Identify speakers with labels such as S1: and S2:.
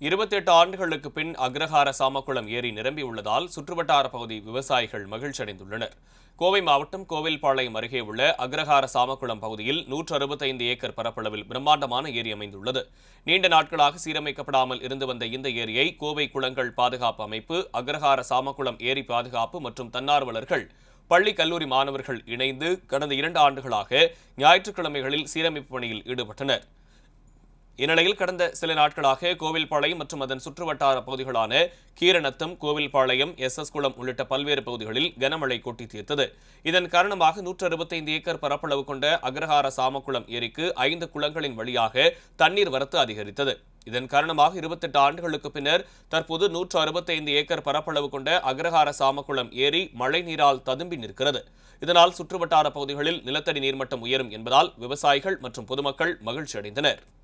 S1: இருபத்தெட்டு ஆண்டுகளுக்கு பின் அக்ரஹார சாமக்குளம் ஏரி நிரம்பியுள்ளதால் சுற்றுவட்டார பகுதி விவசாயிகள் மகிழ்ச்சியடைந்துள்ளனர் கோவை மாவட்டம் கோவில்பாளையம் அருகே உள்ள அக்ரஹார சாமக்குளம் பகுதியில் நூற்று அறுபத்தைந்து ஏக்கர் பரப்பளவில் பிரம்மாண்டமான ஏரி அமைந்துள்ளது நீண்ட நாட்களாக சீரமைக்கப்படாமல் இருந்து வந்த இந்த ஏரியை கோவை குளங்கள் பாதுகாப்பு அமைப்பு அக்ரஹார சாமக்குளம் ஏரி பாதுகாப்பு மற்றும் தன்னார்வலர்கள் பள்ளி கல்லூரி மாணவர்கள் இணைந்து கடந்த இரண்டு ஆண்டுகளாக ஞாயிற்றுக்கிழமைகளில் சீரமைப்பு பணியில் ஈடுபட்டனர் இந்நிலையில் கடந்த சில நாட்களாக கோவில்பாளையம் மற்றும் அதன் சுற்றுவட்டார பகுதிகளான கீரநத்தம் கோவில்பாளையம் எஸ் எஸ் குளம் உள்ளிட்ட பல்வேறு பகுதிகளில் கனமழை கொட்டி தீர்த்தது இதன் காரணமாக நூற்று அறுபத்தைந்து ஏக்கர் பரப்பளவு கொண்ட அக்ரஹார சாமக்குளம் ஏரிக்கு ஐந்து குளங்களின் வழியாக தண்ணீர் வரத்து அதிகரித்தது இதன் காரணமாக இருபத்தெட்டு ஆண்டுகளுக்கு பின்னர் தற்போது நூற்று அறுபத்தைந்து ஏக்கர் பரப்பளவு கொண்ட அக்ரஹார சாமக்குளம் ஏரி மழை நீரால் ததும்பி நிற்கிறது இதனால் சுற்றுவட்டார பகுதிகளில் நிலத்தடி நீர்மட்டம் உயரும் என்பதால் விவசாயிகள் மற்றும் பொதுமக்கள் மகிழ்ச்சி அடைந்தனர்